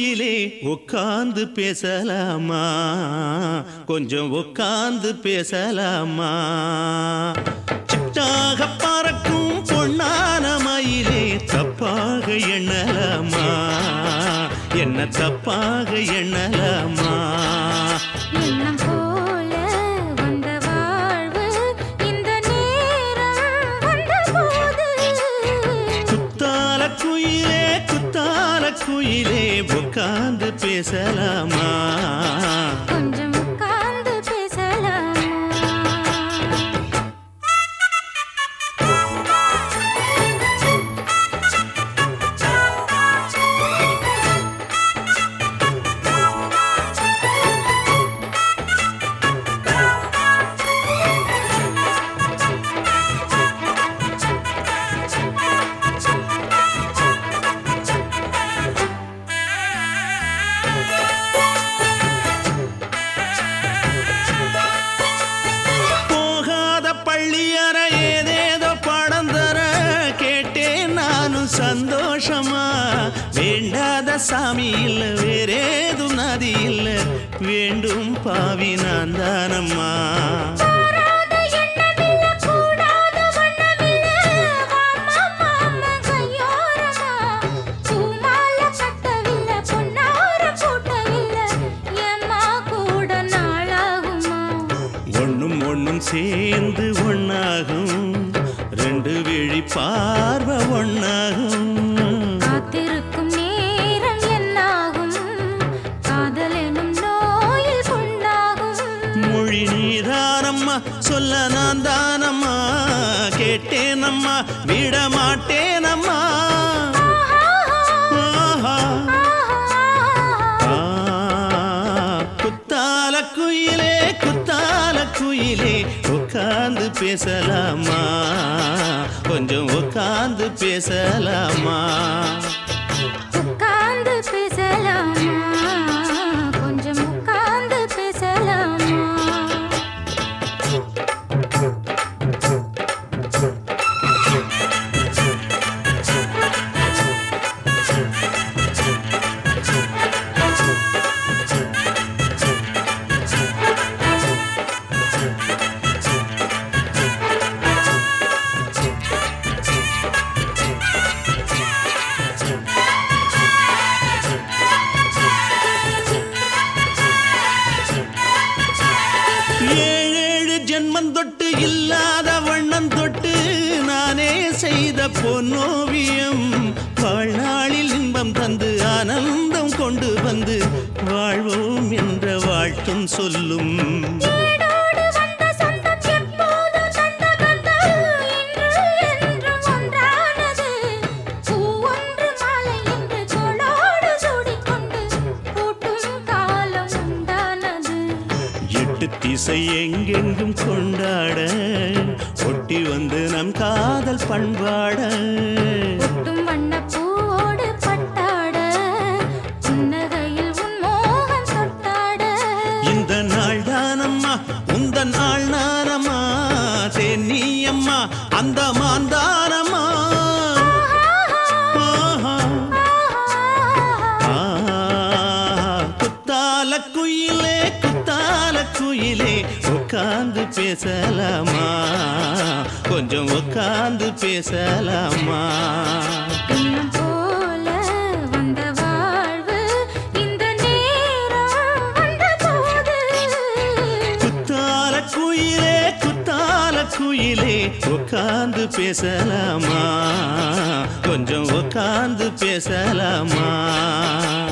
குயிலே உட்கார்ந்து பேசலாமா கொஞ்சம் உட்கார்ந்து பேசலாமா சிட்டாக பறக்கும் பொன்னான மயிலே தப்பாக எண்ணலாமா என்ன தப்பாக எண்ணலாமா எண்ணம் போல வந்த வாழ்வு இந்த நேரம் வந்தபோது குத்தால குயிலே குத்தால குயிலே உட்கார்ந்து பேசலாமா கொஞ்சம் உட்கார்ந்து பேசலாமா போகாத பள்ளியற ஏதேதோ படம் தர கேட்டேன் நானும் சந்தோஷமா வேண்டாத சாமி இல்ல வேறேதும் நதி இல்ல வேண்டும் பாவி நான் தானம்மா பாராத எண்ணமில்ல கூடாத வண்ணமில்ல வாமா மாமா கையோரமா பூமால கட்டவில்ல பொன்னார போட்டவில்ல ஏம்மா கூட நாளாகுமா ஒண்ணும் ஒண்ணும் சேர்ந்து ஒண்ணாகும் ரெண்டு விழி பார்வை ஒண்ணாகும் காத்திருக்கும் நேரம் என்னாகும் காதல் எனும் நோயில் புண்ணாகும் மொழி நீதானம்மா சொல்ல நான் தானம்மா கேட்டேனம்மா விட மாட்டேனம்மா ஆஹா. ஆ, குத்தால குயிலே குத்தால குயிலே உட்கார்ந்து பேசலாமா கொஞ்சம் உட்கார்ந்து பேசலாமா உட்கார்ந்து பேசலாமா கொஞ்சம் உட்கார்ந்து பேசலாமா ஏழேழு ஜென்மம் தொட்டு இல்லாத வண்ணம் தொட்டு நானே செய்த பொன்னோவியம் வாழ்நாளில் இன்பம் தந்து ஆனந்தம் கொண்டு வந்து வாழ்வோம் என்ற வாழ்த்தும் சொல்லும் ஏடோடு வந்த சொந்தம் எப்போதும் தந்த பந்தம் இன்று என்றும் ஒன்றானது பூ ஒன்று மாலை என்று தோளோடு சூடிக்கொண்டு பூட்டும் காலம் உண்டானது எட்டு திசை எங்கெங்கும் கொண்டாட ஒட்டி வந்து நம் காதல் பண்பாட ஒட்டும் வண்ணப் பூவோடு பட்டாட புன்னகையில் உன் மோகம் தொட்டாட இந்த நாள் தானம்மா உந்த நாள் நானம்மா தென்னியம்மா அந்த மாந்தானம்மா ஆஹா. ஆஹா. குத்தால குயிலே குத்தால குயிலே உட்கார்ந்து பேசலாமா கொஞ்சம் உட்கார்ந்து பேசலாமா எண்ணம் போல வந்த வாழ்வு இந்த நேரம் வந்தபோது குத்தால குயிலே குத்தால குயிலே உட்கார்ந்து பேசலாமா கொஞ்சம் உட்கார்ந்து பேசலாமா